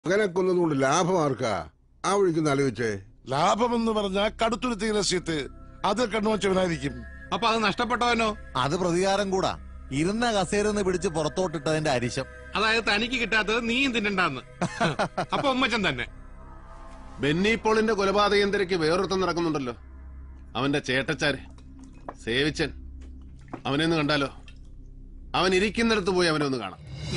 മകനെ കൊന്നതുകൊണ്ട് ലാഭം ആർക്കാ ആ വഴിക്ക് ആലോചിച്ചേ ലാഭമെന്ന് പറഞ്ഞാൽ കടുത്തുരുത്തി രസീത്ത് അത് കണ്ണുവച്ചവനായിരിക്കും അപ്പൊ അത് നഷ്ടപ്പെട്ടവനോ അത് പ്രതികാരം കൂടാ ഇരുന്ന കസേരന്ന് പിടിച്ച് പുറത്തോട്ടിട്ടതിന്റെ അരിശം അതായത് തനിക്ക് കിട്ടാത്തത് നീയും തിന്നണ്ടാന്ന് അപ്പൊ ഉമ്മച്ചൻ തന്നെ ബെന്നി പോളിന്റെ കൊലപാതകം തിരക്ക് വേറൊരുത്തം നടക്കുന്നുണ്ടല്ലോ അവന്റെ ചേട്ടച്ചാര് സേവിച്ചൻ അവനെ ഒന്ന് കണ്ടാലോ അവൻ ഇരിക്കുന്നിടത്ത് പോയി അവനെ ഒന്ന് കാണാം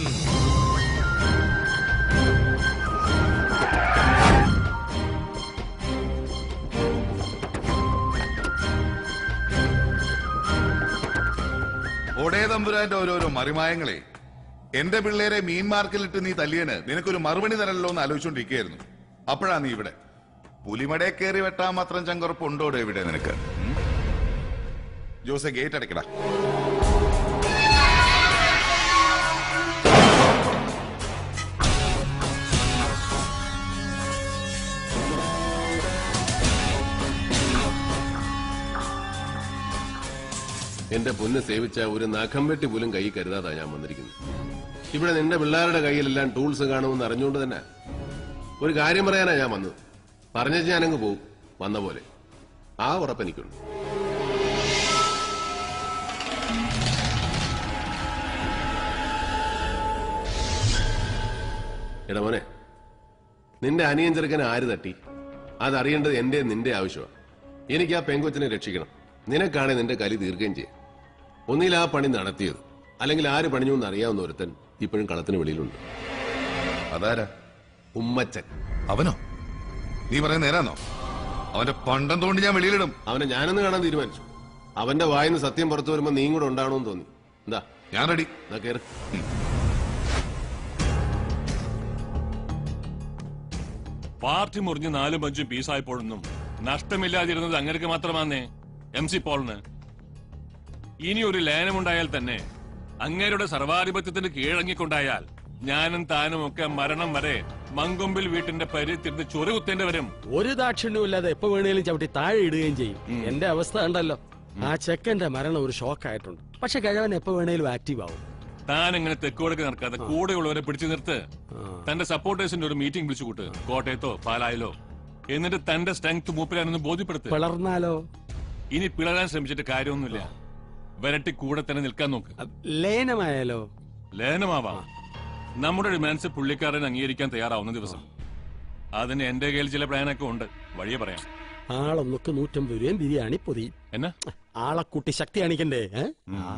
ഒടേ തമ്പുരാന്റെ ഓരോരോ മറിമായങ്ങളെ എന്റെ പിള്ളേരെ മീൻ മാർക്കിലിട്ട് നീ തല്ലിയന് നിനക്കൊരു മറുപടി തരല്ലോ എന്ന് ആലോചിച്ചോണ്ടിരിക്കുകയായിരുന്നു അപ്പോഴാ നീ ഇവിടെ പുലിമടയെ കയറി വെട്ടാൻ മാത്രം ചങ്കുറപ്പുണ്ടോടെ ഇവിടെ നിനക്ക് ഉം? ജോസെ ഗേറ്റ് അടയ്ക്കടാ എന്റെ പൊന്ന് സേവിച്ച ഒരു നഖം വെട്ടി പോലും കൈ കരുതാതാ ഞാൻ വന്നിരിക്കുന്നത് ഇവിടെ നിന്റെ പിള്ളേരുടെ കയ്യിലെല്ലാം ടൂൾസ് കാണുമെന്ന് അറിഞ്ഞുകൊണ്ട് തന്നെ ഒരു കാര്യം പറയാനാ ഞാൻ വന്നത് പറഞ്ഞ ഞാനങ്ങ് പോകും വന്ന പോലെ ആ ഉറപ്പ് എനിക്കുണ്ട് എടാ മോനെ നിന്റെ അനിയൻ ചെറുക്കനെ ആര് തട്ടി അതറിയേണ്ടത് എന്റെ നിന്റെ ആവശ്യമാണ് എനിക്ക് ആ പെങ്കൊച്ചിനെ രക്ഷിക്കണം നിനക്കാണ് നിന്റെ കലി തീർക്കുകയും ചെയ്യാം ഒന്നിൽ ആ പണി നടത്തിയത് അല്ലെങ്കിൽ ആര് പണിഞ്ഞു എന്ന് അറിയാവുന്ന ഒരുത്തൻ ഇപ്പോഴും കളത്തിന് വെളിയിലുണ്ട് അതാരാ ഉമ്മച്ചൻ അവനോ നീ പറയുന്ന നേരാന്നോ അവന്റെ പണ്ടം തോണ്ടി ഞാൻ വെളിയിലിടും അവനെ ഞാനെന്ന് കാണാൻ തീരുമാനിച്ചു അവന്റെ വായിന്ന് സത്യം പുറത്തു വരുമ്പോ നീയും കൂടെ ഉണ്ടാവണമെന്ന് തോന്നി എന്താ ഞാൻ റെഡി എന്നാ കേറ് പാർട്ടി മുറിഞ്ഞ് നാലും അഞ്ചും പീസായപ്പോഴൊന്നും നഷ്ടമില്ലാതിരുന്നത് അങ്ങനെയൊക്കെ മാത്രമാന്നേ എം സി പോളിന് ഇനി ഒരു ലയനമുണ്ടായാൽ തന്നെ അങ്ങേരുടെ സർവാധിപത്യത്തിന് കീഴടങ്ങിക്കൊണ്ടായാൽ ഞാനും താനും ഒക്കെ മരണം വരെ മങ്കൊമ്പിൽ വീട്ടിന്റെ പരി തിരിഞ്ഞ് ചൊറി കുത്തേണ്ടി വരും ഒരു ദാക്ഷിണ്യവും ഇല്ലാതെ എപ്പോ വേണേലും ചവിട്ടി താഴെ ഇടുകയും ചെയ്യും എന്റെ അവസ്ഥ ഉണ്ടല്ലോ ആ ചെക്കന്റെ മരണം ഒരു ഷോക്കായിട്ടുണ്ട് പക്ഷെ കിഴവൻ എപ്പോ വേണേലും ആക്റ്റീവ് ആവും താൻ ഇങ്ങനെ തെക്കോടൊക്കെ നടക്കാതെ കൂടെയുള്ളവരെ പിടിച്ചു നിർത്ത് തന്റെ സപ്പോർട്ടേഴ്സിന്റെ ഒരു മീറ്റിംഗ് വിളിച്ചു കൂട്ട് കോട്ടയത്തോ പാലായിലോ എന്നിട്ട് തന്റെ സ്ട്രെങ്ത് മൂപ്പിലാണെന്ന് ബോധ്യപ്പെടുത്ത് പിളർന്നാലോ ഇനി പിളരാൻ ശ്രമിച്ചിട്ട് കാര്യമൊന്നുമില്ല വരട്ടി കൂടെ തന്നെ നിൽക്കാൻ നോക്ക് ലയനമായാലോ ലയനമാവാം നമ്മുടെ ഡിമാൻഡ്സ് പുള്ളിക്കാരൻ അംഗീകരിക്കാൻ തയ്യാറാവുന്ന ദിവസം അതിന് എന്റെ കയ്യിൽ ചില പ്ലാനൊക്കെ ഉണ്ട് വഴിയെ പറയാം ആളൊന്നൊക്കെ നൂറ്റമ്പത് രൂപയും ബിരിയാണി പൊതി എന്നാ ആളെ കുട്ടി ശക്തി കാണിക്കണ്ടേ ഏ?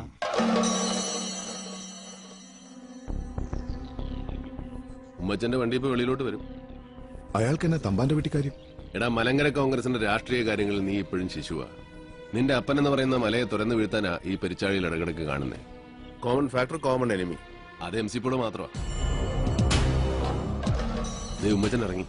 ഉമ്മച്ചന്റെ വണ്ടി ഇപ്പൊ വെളിയിലോട്ട് വരും അയാൾക്ക് എന്നെ തമ്പാന്റെ വീട്ടിക്കാര്യം എടാ മലങ്കര കോൺഗ്രസിന്റെ രാഷ്ട്രീയ കാര്യങ്ങളിൽ നീ ഇപ്പോഴും ശിശുവാ നിന്റെ അപ്പൻ എന്ന് പറയുന്ന മലയെ തുറന്നു വീഴ്ത്താനാ ഈ പെരിച്ചാഴിയിൽ ഇടകിടക്ക് കാണുന്നേ കോമൺ ഫാക്ടർ കോമൺ എനിമി അത് എം സി പോള് മാത്രമാ നീ ഉമ്മച്ചൻ ഇറങ്ങി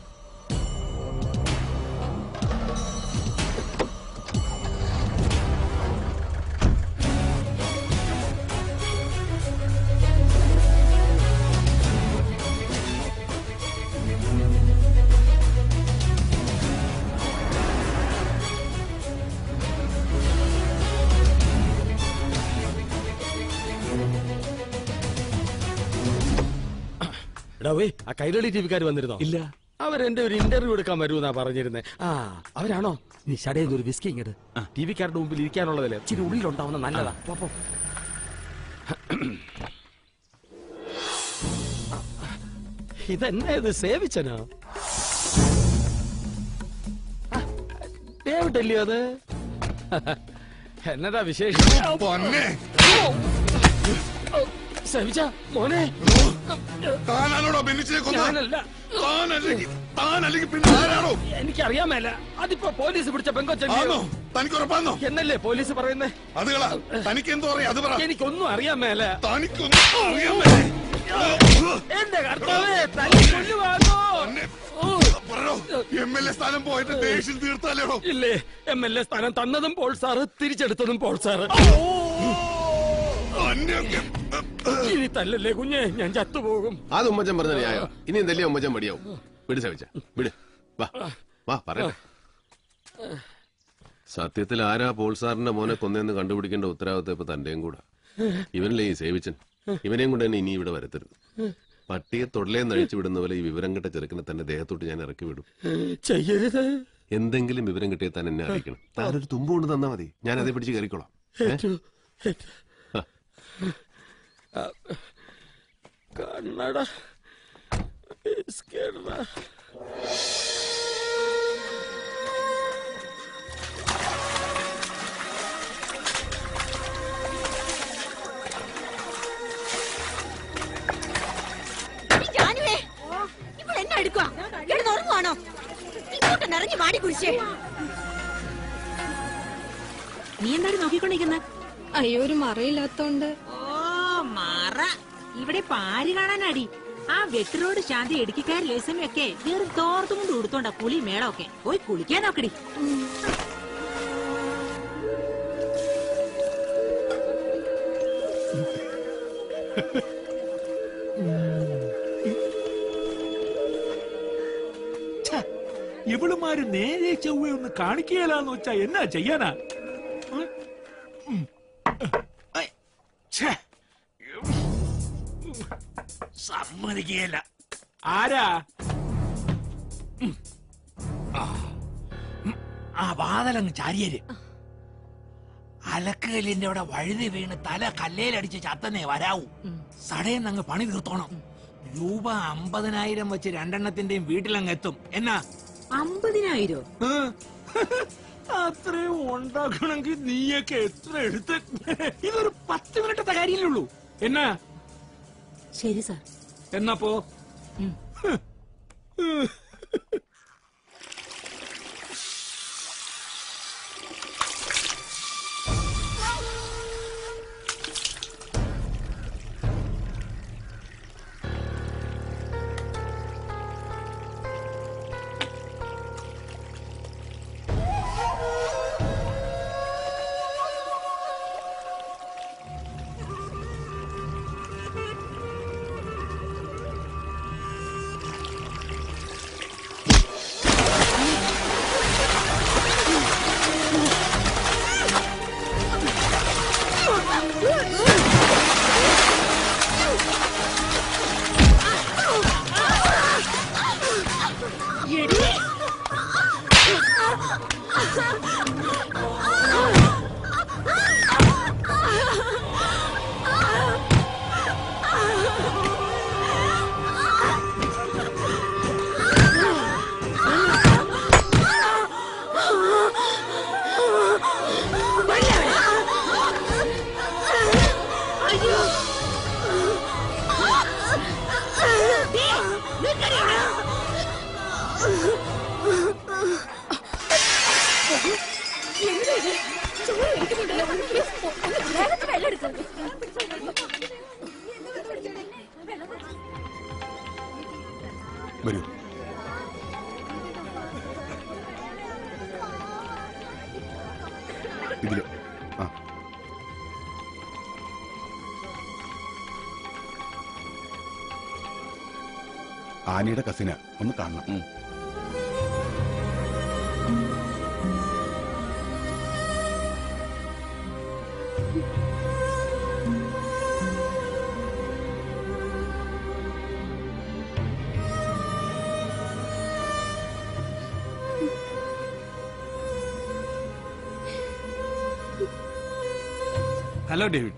എടാ വേ ആ കൈരളി ടി വിക്കാർ വന്നിരുന്നോ ഇല്ല അവരെന്റെ ഒരു ഇന്റർവ്യൂ എടുക്കാൻ വരുമെന്നാ പറഞ്ഞിരുന്നേ ആ അവരാണോ നീ ഷടയിൽ ഒരു വിസ്കി ഇങ്ങട് ടി വിക്കാരുടെ മുമ്പിൽ ഇരിക്കാനുള്ളതല്ലേ ഇച്ചിരി ഉള്ളിലുണ്ടാവുന്ന നല്ലതാ പോ, പോ. ഇതെന്നാ ഇത് സേവിച്ചനോ ആ, ഡേവിഡ് അല്ലയോ അത് എന്നതാ വിശേഷം പൊന്നെ സേവിച്ച മോനെ താനാണോടോ ബെന്നിച്ചിനെ കൊന്നത് ഞാനല്ല താനല്ലെങ്കിൽ താനല്ലെങ്കിൽ പിന്നെ ആരാണോ എനിക്കറിയാമേല അതിപ്പോ പോലീസ് പിടിച്ച ആണോ പെങ്കൊച്ചോ തനിക്ക് ഉറപ്പാന്നോ എന്നല്ലേ പോലീസ് പറയുന്നേ അത് കള തനിക്ക് എന്തോ അറിയാം അത് പറ എനിക്കൊന്നും അറിയാൻ മേല തനിക്കൊന്നും അറിയാൻ മേലേ. എന്റെ കർത്താവേ തല്ലി കൊല്ലുവാണോ പൊന്നെ, പറയോ എം എൽ എ സ്ഥാനം പോയിട്ട് ദേഷ്യം തീർത്താലേടോ ഇല്ലേ എം എൽ എ സ്ഥാനം തന്നതും പോൾ സാറ് തിരിച്ചെടുത്തതും പോൾ സാറ് തന്നെയൊക്കെ ഇനി തല്ലല്ലേ കുഞ്ഞെ ഞാൻ ചത്തുപോകും അത് ഉമ്മച്ചൻ പറഞ്ഞ ന്യായോ ഇനി എന്തല്ലേ ഉമ്മച്ചൻ മടിയാവും വിട് സവിച്ച വിട് വാ വാ പറയട്ടെ സത്യത്തിൽ ആരാ പോൾ സാറിന്റെ മോനെ കൊന്നെന്ന് കണ്ടുപിടിക്കേണ്ട ഉത്തരവാദിത്തം ഇപ്പൊ തന്റെയും കൂടെ ഇവനല്ലേ ഈ സേവിച്ചൻ ഇവനെയും കൊണ്ട് തന്നെ ഇനി ഇവിടെ വരത്തരുത് പട്ടിയെ തൊടലേന്ന് അഴിച്ചു വിടുന്ന പോലെ ഈ വിവരം കിട്ട ചെറുക്കനെ തന്നെ ദേഹത്തോട്ട് ഞാൻ ഇറക്കി വിടും ചെയ്യരുത് എന്തെങ്കിലും വിവരം കിട്ടിയാൽ താൻ എന്നെ അറിയിക്കണം താനൊരു തുമ്പ് കൊണ്ട് തന്നാ മതി ഞാൻ അതേ പിടിച്ച് കയറിക്കോളാം ഏ? ഏറ്റു, ഏറ്റു. ആ, കണ്ണട ബിസ്ക്കറ്റ്. ജാനുവേ ഇപ്പോൾ എന്നെ എടുക്കുക കിടന്ന് ഉറങ്ങുവാണോ ഇങ്ങോട്ട് നിറഞ്ഞു മാടി കുടിച്ചേ നീ എന്തായാലും നോക്കിക്കൊണ്ടിരിക്കുന്നത് അയ്യോ ഒരു മറയില്ലാത്തോണ്ട് ഓ മാറ ഇവിടെ പാരി കാണാനടി ആ വെട്ടിറോഡ് ശാന്തി ഇടുക്കിക്കാർ ലേസമയൊക്കെ വെറും തോർത്തും കൊണ്ട് ഉടുത്തോണ്ട കുളി മേളമൊക്കെ പോയി കുളിക്കാൻ നോക്കടി ഇവളുമാര് നേരെ ചൊവ്വ ഒന്ന് കാണിക്കുകയില്ലാന്ന് വെച്ചാ എന്നാ ചെയ്യാനാ ഉം. ഛെ. സമ്മതിക്കുകയില്ല ആരാ ഉം. ആ. ഉം. ആ വാതലങ്ങ് ചാരിയര് അലക്കുകല്ലിന്റെ അവിടെ വഴുതി വീണ് തല കല്ലേലടിച്ച് ചത്തനെ വരാവൂ സടയെന്ന് അങ്ങ് പണി തീർത്തോണം രൂപ അമ്പതിനായിരം വെച്ച് രണ്ടെണ്ണത്തിന്റെയും വീട്ടിലങ്ങ് എത്തും എന്നാ അമ്പതിനായിരോ ഏ? അത്രയും ഉണ്ടാക്കണമെങ്കിൽ നീയൊക്കെ എത്ര എടുത്ത് ഇതൊരു പത്ത് മിനിറ്റത്തെ കാര്യമല്ലേ എന്നാ ശരി സാർ എന്നപ്പോ വരൂ ഇതില് ആ ആനിയുടെ കസിന ഒന്ന് കാണണം ഹലോ ഡേവിഡ്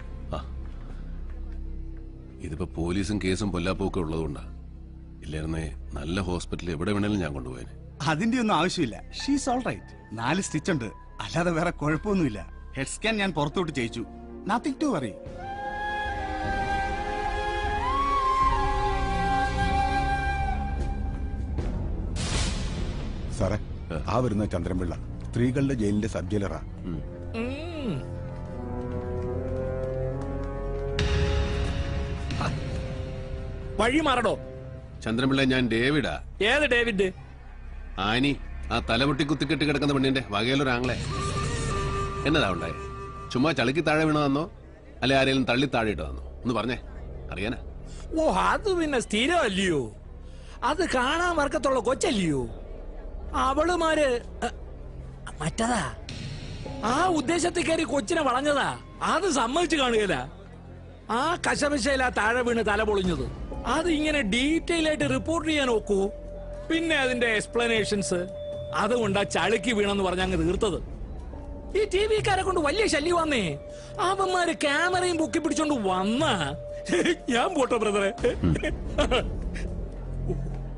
ഇതിപ്പോ പോലീസും കേസും പൊല്ലാപ്പൊക്കെ ഉള്ളതുകൊണ്ടാ ഇല്ലായിരുന്നേ നല്ല ഹോസ്പിറ്റലിൽ എവിടെ വേണേലും ഞാൻ കൊണ്ടുപോയേനെ അതിന്റെ ഒന്നും ആവശ്യമില്ല ഷീസ് ഓൾ റൈറ്റ് നാല് സ്റ്റിച്ച് ഉണ്ട് അല്ലാതെ വേറെ കുഴപ്പമൊന്നുമില്ല ഹെഡ് സ്കാൻ ഞാൻ പുറത്തോട്ട് ചെയ്യിച്ചു നത്തിങ് ടു വറി സാറേ ആ വരുന്ന ചന്ദ്രൻപിള്ള സ്ത്രീകളുടെ ജയിലിന്റെ സബ് ജയിലറാ വഴി മാറടോ ചന്ദ്രൻപിള്ള ഞാൻ ഡേവിഡാ ഏത് ഡേവിഡ് ആനി ആ തലപൊട്ടി കുത്തിക്കെട്ടി കിടക്കുന്ന പെണ്ണിന്റെ വകയിലൊരാങ്ങളെ എന്നതാ ഉണ്ടായേ ചുമ്മാ ചളുക്കി താഴെ വീണതന്നോ അല്ലെ ആരെങ്കിലും തള്ളി താഴെ ഇട്ടതന്നോ ഒന്ന് പറഞ്ഞേ അറിയാനാ ഓ അത് പിന്നെ സ്ഥിരമല്ലയോ അത് കാണാൻ വർക്കത്തുള്ള കൊച്ചല്ലയോ അവളുമാര് അ, മറ്റതാ ആ ഉദ്ദേശത്തിൽ കയറി കൊച്ചിനെ വളഞ്ഞതാ അത് സമ്മതിച്ചു കാണുകയില്ല ആ കശപശയിലാ താഴെ വീണ് തല പൊളിഞ്ഞത് അത് ഇങ്ങനെ ഡീറ്റെയിൽ ആയിട്ട് റിപ്പോർട്ട് ചെയ്യാൻ നോക്കൂ പിന്നെ അതിന്റെ എക്സ്പ്ലനേഷൻസ് അതുകൊണ്ടാ ചളുക്കി വീണെന്ന് പറഞ്ഞ അങ്ങ് തീർത്തത് ഈ ടി വിക്കാരെ കൊണ്ട് വലിയ ശല്യം വന്നേ അവന്മാര് ക്യാമറയും പൊക്കി പിടിച്ചോണ്ട് വന്ന ഞാൻ പോട്ടെ ബ്രദറെ